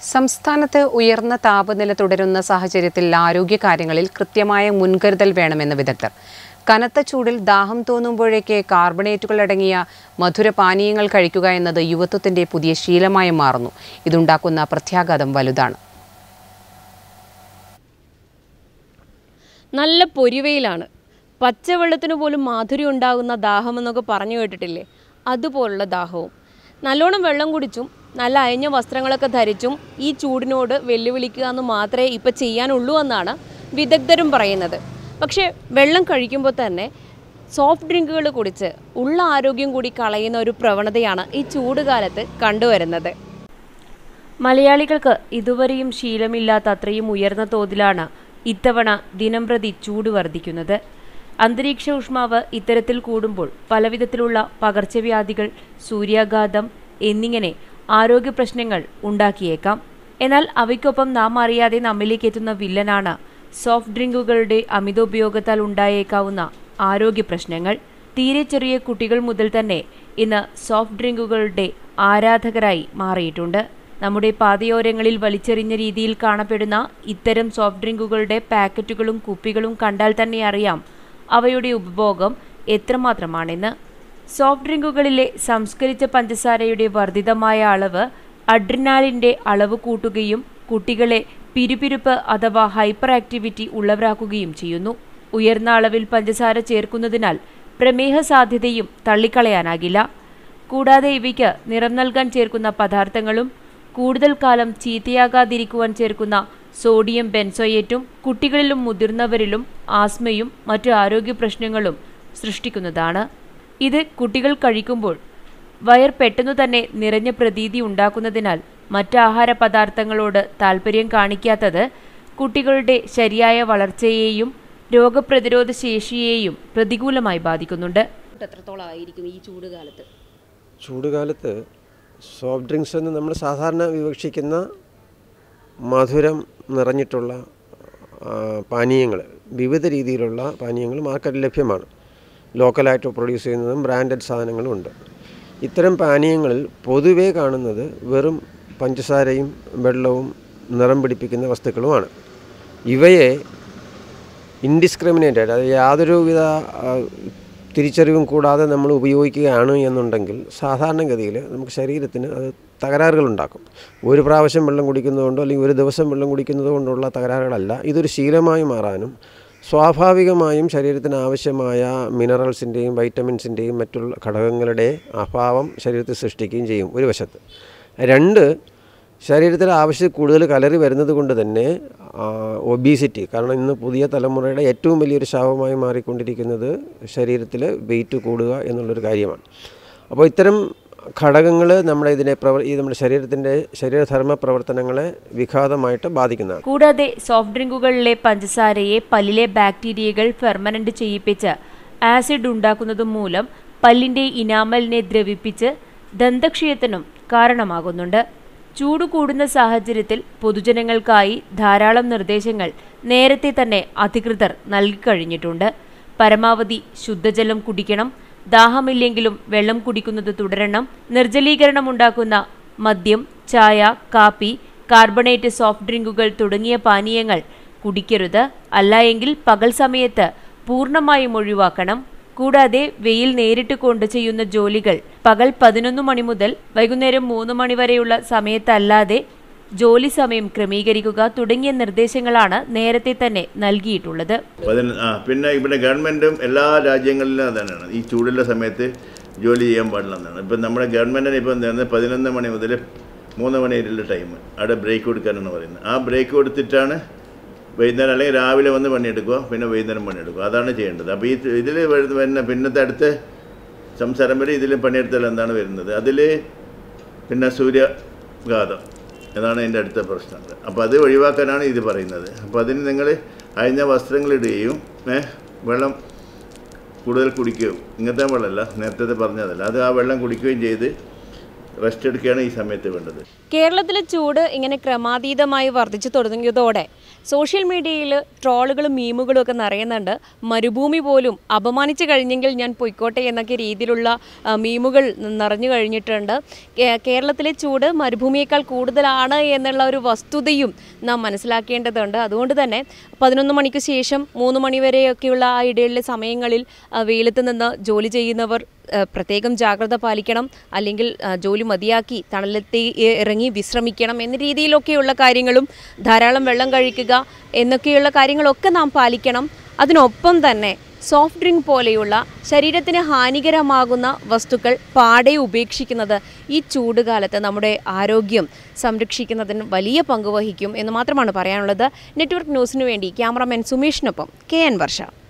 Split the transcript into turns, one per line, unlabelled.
സംസ്ഥാനത്ത് ഉയർന്ന താപനില തുടരുന്ന സാഹചര്യത്തിൽ ആരോഗ്യകാര്യങ്ങളിൽ കൃത്യമായ മുൻകരുതൽ വേണമെന്ന് വിദഗ്ധർ കനത്ത ചൂടിൽ ദാഹം തോന്നുമ്പോഴേക്ക് കാർബണേറ്റുകൾ അടങ്ങിയ മധുരപാനീയങ്ങൾ കഴിക്കുക എന്നത് യുവത്വത്തിന്റെ പുതിയ ശീലമായി മാറുന്നു ഇതുണ്ടാക്കുന്ന പ്രത്യാഘാതം വലുതാണ്
നല്ല പൊരിവയിലാണ് പച്ചവെള്ളത്തിന് പോലും മാധുര്യം ഉണ്ടാകുന്ന ദാഹമെന്നൊക്കെ പറഞ്ഞു കേട്ടിട്ടില്ലേ അതുപോലുള്ള ദാഹവും നല്ലോണം വെള്ളം കുടിച്ചും നല്ല അയഞ്ഞ വസ്ത്രങ്ങളൊക്കെ ധരിച്ചും ഈ ചൂടിനോട് വെല്ലുവിളിക്കുക എന്ന് മാത്രമേ ഇപ്പം ചെയ്യാനുള്ളൂ എന്നാണ് വിദഗ്ധരും പറയുന്നത് പക്ഷേ വെള്ളം കഴിക്കുമ്പോൾ തന്നെ സോഫ്റ്റ് ഡ്രിങ്കുകൾ കുടിച്ച് ഉള്ള ആരോഗ്യം കൂടി കളയുന്ന ഒരു പ്രവണതയാണ് ഈ ചൂടുകാലത്ത് കണ്ടുവരുന്നത് മലയാളികൾക്ക് ഇതുവരെയും ശീലമില്ലാത്ത അത്രയും ഉയർന്ന തോതിലാണ് ഇത്തവണ ദിനംപ്രതി ചൂട് വർദ്ധിക്കുന്നത് അന്തരീക്ഷ ഊഷ്മാവ് ഇത്തരത്തിൽ കൂടുമ്പോൾ പലവിധത്തിലുള്ള പകർച്ചവ്യാധികൾ സൂര്യാഘാതം എന്നിങ്ങനെ ആരോഗ്യ പ്രശ്നങ്ങൾ ഉണ്ടാക്കിയേക്കാം എന്നാൽ അവയ്ക്കൊപ്പം നാം അറിയാതെ നമ്മിലേക്ക് എത്തുന്ന വില്ലനാണ് സോഫ്റ്റ് ഡ്രിങ്കുകളുടെ അമിതോപയോഗത്താൽ ഉണ്ടായേക്കാവുന്ന ആരോഗ്യ പ്രശ്നങ്ങൾ തീരെ ചെറിയ കുട്ടികൾ മുതൽ തന്നെ ഇന്ന് സോഫ്റ്റ് ഡ്രിങ്കുകളുടെ ആരാധകരായി മാറിയിട്ടുണ്ട് നമ്മുടെ പാതയോരങ്ങളിൽ വലിച്ചെറിഞ്ഞ രീതിയിൽ കാണപ്പെടുന്ന ഇത്തരം സോഫ്റ്റ് ഡ്രിങ്കുകളുടെ പാക്കറ്റുകളും കുപ്പികളും കണ്ടാൽ തന്നെ അറിയാം അവയുടെ ഉപഭോഗം എത്രമാത്രമാണെന്ന് സോഫ്റ്റ് ഡ്രിങ്കുകളിലെ സംസ്കരിച്ച പഞ്ചസാരയുടെ വർദ്ധിതമായ അളവ് അഡ്രിനാലിൻ്റെ അളവ് കൂട്ടുകയും കുട്ടികളെ പിരുപിരുപ്പ് അഥവാ ഹൈപ്പർ ആക്ടിവിറ്റി ഉള്ളവരാക്കുകയും ചെയ്യുന്നു ഉയർന്ന അളവിൽ പഞ്ചസാര ചേർക്കുന്നതിനാൽ പ്രമേഹ സാധ്യതയും തള്ളിക്കളയാനാകില്ല കൂടാതെ ഇവയ്ക്ക് നിറം നൽകാൻ ചേർക്കുന്ന പദാർത്ഥങ്ങളും കൂടുതൽ കാലം ചീത്തയാകാതിരിക്കുവാൻ ചേർക്കുന്ന സോഡിയം ബെൻസോയേറ്റും കുട്ടികളിലും മുതിർന്നവരിലും ആസ്മയും മറ്റു ആരോഗ്യ പ്രശ്നങ്ങളും സൃഷ്ടിക്കുന്നതാണ് ഇത് കുട്ടികൾ കഴിക്കുമ്പോൾ വയർ പെട്ടെന്നു തന്നെ നിറഞ്ഞ പ്രതീതി ഉണ്ടാക്കുന്നതിനാൽ മറ്റ് ആഹാര പദാർത്ഥങ്ങളോട് താല്പര്യം കാണിക്കാത്തത് കുട്ടികളുടെ ശരിയായ വളർച്ചയെയും രോഗപ്രതിരോധ ശേഷിയെയും പ്രതികൂലമായി ബാധിക്കുന്നുണ്ട് എത്രത്തോളം ആയിരിക്കും ഈ ചൂടുകാലത്ത്
ചൂടുകാലത്ത് സോഫ്റ്റ് ഡ്രിങ്ക്സ് എന്ന് നമ്മൾ സാധാരണ വിവക്ഷിക്കുന്ന മധുരം നിറഞ്ഞിട്ടുള്ള പാനീയങ്ങൾ വിവിധ രീതിയിലുള്ള പാനീയങ്ങൾ മാർക്കറ്റിൽ ലഭ്യമാണ് ലോക്കലായിട്ട് പ്രൊഡ്യൂസ് ചെയ്യുന്നതും ബ്രാൻഡഡ് സാധനങ്ങളും ഉണ്ട് ഇത്തരം പാനീയങ്ങളിൽ പൊതുവേ കാണുന്നത് വെറും പഞ്ചസാരയും വെള്ളവും നിറം പിടിപ്പിക്കുന്ന വസ്തുക്കളുമാണ് ഇവയെ ഇൻഡിസ്ക്രിമിനേറ്റഡ് അതായത് യാതൊരുവിധ ആ, തിരിച്ചറിവും കൂടാതെ നമ്മൾ ഉപയോഗിക്കുകയാണ് എന്നുണ്ടെങ്കിൽ സാധാരണഗതിയിൽ നമുക്ക് ശരീരത്തിന് അത് തകരാറുകളുണ്ടാക്കും ഒരു പ്രാവശ്യം വെള്ളം കുടിക്കുന്നതുകൊണ്ടോ അല്ലെങ്കിൽ ഒരു ദിവസം വെള്ളം കുടിക്കുന്നത് കൊണ്ടുള്ള തകരാറുകളല്ല ഇതൊരു ശീലമായി മാറാനും സ്വാഭാവികമായും ശരീരത്തിന് ആവശ്യമായ മിനറൽസിൻ്റെയും വൈറ്റമിൻസിൻ്റെയും മറ്റുള്ള ഘടകങ്ങളുടെ അഭാവം ശരീരത്തിൽ സൃഷ്ടിക്കുകയും ചെയ്യും ഒരു വശത്ത് രണ്ട് ശരീരത്തിൽ ആവശ്യത്തിൽ കൂടുതൽ കലറി വരുന്നത് കൊണ്ട് തന്നെ ഒബീസിറ്റി കാരണം ഇന്ന് പുതിയ തലമുറയുടെ ഏറ്റവും വലിയൊരു ശാപമായി മാറിക്കൊണ്ടിരിക്കുന്നത് ശരീരത്തിൽ വെയിറ്റ് കൂടുക എന്നുള്ളൊരു കാര്യമാണ് അപ്പോൾ ഇത്തരം ഘടകങ്ങൾ നമ്മുടെ ഇതിനെ പ്രവർ ഈ നമ്മുടെ ശരീരത്തിൻ്റെ ശരീരധർമ്മ പ്രവർത്തനങ്ങളെ വിഘാതമായിട്ട് ബാധിക്കുന്നതാണ്
കൂടാതെ സോഫ്റ്റ് ഡ്രിങ്കുകളിലെ പഞ്ചസാരയെ പല്ലിലെ ബാക്ടീരിയകൾ ഫെർമനന്റ് ചെയ്യിപ്പിച്ച് ആസിഡ് ഉണ്ടാക്കുന്നതും മൂലം പല്ലിന്റെ ഇനാമലിനെ ദ്രവിപ്പിച്ച് ദന്തക്ഷയത്തിനും കാരണമാകുന്നുണ്ട് ചൂട് കൂടുന്ന സാഹചര്യത്തിൽ പൊതുജനങ്ങൾക്കായി ധാരാളം നിർദ്ദേശങ്ങൾ നേരത്തെ തന്നെ അധികൃതർ നൽകിക്കഴിഞ്ഞിട്ടുണ്ട് പരമാവധി ശുദ്ധജലം കുടിക്കണം ദാഹമില്ലെങ്കിലും വെള്ളം കുടിക്കുന്നത് തുടരണം നിർജ്ജലീകരണം ഉണ്ടാക്കുന്ന മദ്യം ചായ കാപ്പി കാർബണേറ്റ് സോഫ്റ്റ് ഡ്രിങ്കുകൾ തുടങ്ങിയ പാനീയങ്ങൾ കുടിക്കരുത് അല്ലായെങ്കിൽ പകൽ സമയത്ത് പൂർണ്ണമായും ഒഴിവാക്കണം കൂടാതെ വെയിൽ നേരിട്ട് കൊണ്ട് ചെയ്യുന്ന ജോലികൾ പകൽ പതിനൊന്ന് മണി മുതൽ വൈകുന്നേരം മൂന്ന് മണി വരെയുള്ള സമയത്തല്ലാതെ ജോലി സമയം ക്രമീകരിക്കുക തുടങ്ങിയ നിർദ്ദേശങ്ങളാണ് നേരത്തെ തന്നെ നൽകിയിട്ടുള്ളത്
പതിന ആ പിന്നെ ഇവിടെ ഗവൺമെൻറ്റും എല്ലാ രാജ്യങ്ങളിലും അതാണ് ഈ ചൂടുള്ള സമയത്ത് ജോലി ചെയ്യാൻ പാടില്ല എന്നാണ് ഇപ്പം നമ്മുടെ ഗവൺമെൻറ്റിന് ഇപ്പം എന്താ പതിനൊന്ന് മണി മുതൽ മൂന്ന് മണി വരെയുള്ള ടൈം അവിടെ ബ്രേക്ക് കൊടുക്കാനാണ് പറയുന്നത് ആ ബ്രേക്ക് കൊടുത്തിട്ടാണ് വൈകുന്നേരം അല്ലെങ്കിൽ രാവിലെ വന്ന് പണിയെടുക്കുക പിന്നെ വൈകുന്നേരം പണിയെടുക്കുക അതാണ് ചെയ്യേണ്ടത് അപ്പോൾ ഈ ഇതിൽ വരുന്ന പിന്നത്തെ അടുത്ത സംസാരം വരെ ഇതിൽ പണിയെടുത്താൽ എന്താണ് വരുന്നത് അതിൽ പിന്നെ സൂര്യഘാതം അതാണ് എൻ്റെ അടുത്ത പ്രശ്നങ്ങൾ അപ്പോൾ അത് ഒഴിവാക്കാനാണ് ഇത് പറയുന്നത് അപ്പോൾ അതിന് നിങ്ങൾ അയഞ്ഞ വസ്ത്രങ്ങളിടുകയും ഏ, വെള്ളം കൂടുതൽ കുടിക്കുകയും ഇങ്ങനത്തെ വെള്ളമല്ല നേരത്തെ പറഞ്ഞതല്ല അത് ആ വെള്ളം കുടിക്കുകയും ചെയ്ത് റെസ്റ്റ് എടുക്കുകയാണ് ഈ സമയത്ത് വേണ്ടത്
കേരളത്തിലെ ചൂട് ഇങ്ങനെ ക്രമാതീതമായി വർദ്ധിച്ചു തുടങ്ങിയതോടെ സോഷ്യൽ മീഡിയയിൽ ട്രോളുകളും മീമുകളും ഒക്കെ നിറയുന്നുണ്ട് മരുഭൂമി പോലും അപമാനിച്ചു കഴിഞ്ഞെങ്കിൽ ഞാൻ പൊയ്ക്കോട്ടെ എന്നൊക്കെ രീതിയിലുള്ള ആ, മീമുകൾ നിറഞ്ഞു കഴിഞ്ഞിട്ടുണ്ട് കേ- കേരളത്തിലെ ചൂട് മരുഭൂമിയേക്കാൾ കൂടുതലാണ് എന്നുള്ള ഒരു വസ്തുതയും നാം മനസ്സിലാക്കേണ്ടതുണ്ട് അതുകൊണ്ട് തന്നെ പതിനൊന്ന് മണിക്ക് ശേഷം മൂന്ന് മണി വരെയൊക്കെയുള്ള ആ ഇടയിലെ സമയങ്ങളിൽ ആ, വെയിലത്ത് നിന്ന് ജോലി ചെയ്യുന്നവർ ആ, പ്രത്യേകം ജാഗ്രത പാലിക്കണം അല്ലെങ്കിൽ ആ, ജോലി മതിയാക്കി തണലത്തെ ഇറങ്ങി വിശ്രമിക്കണം എന്ന രീതിയിലൊക്കെയുള്ള കാര്യങ്ങളും ധാരാളം വെള്ളം കഴിക്കുക എന്നൊക്കെയുള്ള കാര്യങ്ങളൊക്കെ നാം പാലിക്കണം അതിനൊപ്പം തന്നെ സോഫ്റ്റ് ഡ്രിങ്ക് പോലെയുള്ള ശരീരത്തിന് ഹാനികരമാകുന്ന വസ്തുക്കൾ പാടെ ഉപേക്ഷിക്കുന്നത് ഈ ചൂടുകാലത്ത് നമ്മുടെ ആരോഗ്യം സംരക്ഷിക്കുന്നതിന് വലിയ പങ്ക് വഹിക്കും എന്ന് മാത്രമാണ് പറയാനുള്ളത് നെറ്റ്വർക്ക് ന്യൂസിനു വേണ്ടി ക്യാമറാമാൻ സുമേഷിനൊപ്പം കെ എൻ വർഷ